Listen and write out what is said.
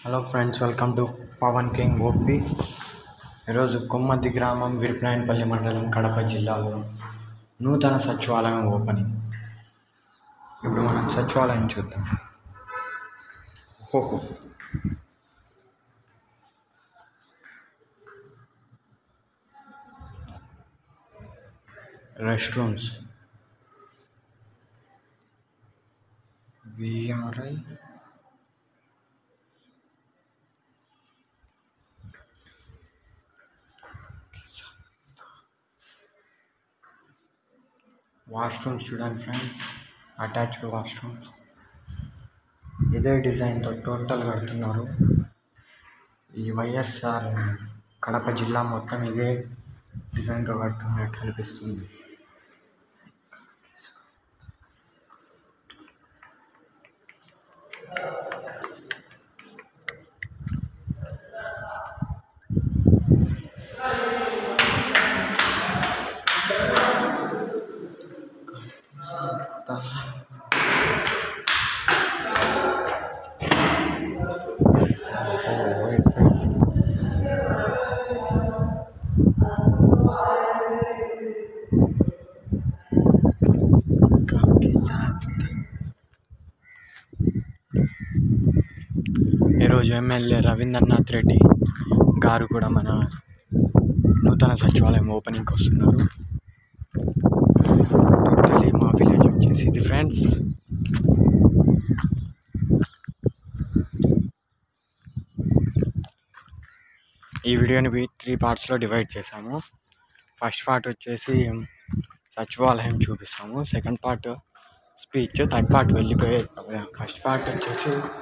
Hello friends welcome to Pavan King OP ఈరోజు కొమ్మద్ది గ్రామం విరిప్రాయనపల్లి మండలం కడప జిల్లాలో నూతన సచివాలయం ఓపెనింగ్ ఇప్పుడు మనం సచివాలయం చూద్దాం ఓహో రెస్ట్ రూమ్స్ విఆర్ఐ వాష్రూమ్స్ చూడండి ఫ్రెండ్స్ అటాచ్డ్ వాష్రూమ్స్ ఇదే డిజైన్తో టోటల్ కడుతున్నారు ఈ వైఎస్ఆర్ కడప జిల్లా మొత్తం ఇదే డిజైన్తో కడుతున్నట్టు అనిపిస్తుంది Oh, wait, friends. ఈరోజు ఎమ్మెల్యే రవీంద్రనాథ్ రెడ్డి గారు కూడా మన నూతన సచివాలయం ఓపెనింగ్కి వస్తున్నారు టోటల్లీ మా విలేజ్ వచ్చేసి ఇది ఫ్రెండ్స్ ఈ వీడియోని త్రీ పార్ట్స్లో డివైడ్ చేశాము ఫస్ట్ పార్ట్ వచ్చేసి సచివాలయం చూపిస్తాము second part speech third part వెళ్ళిపోయే ఫస్ట్ పార్ట్ వచ్చేసి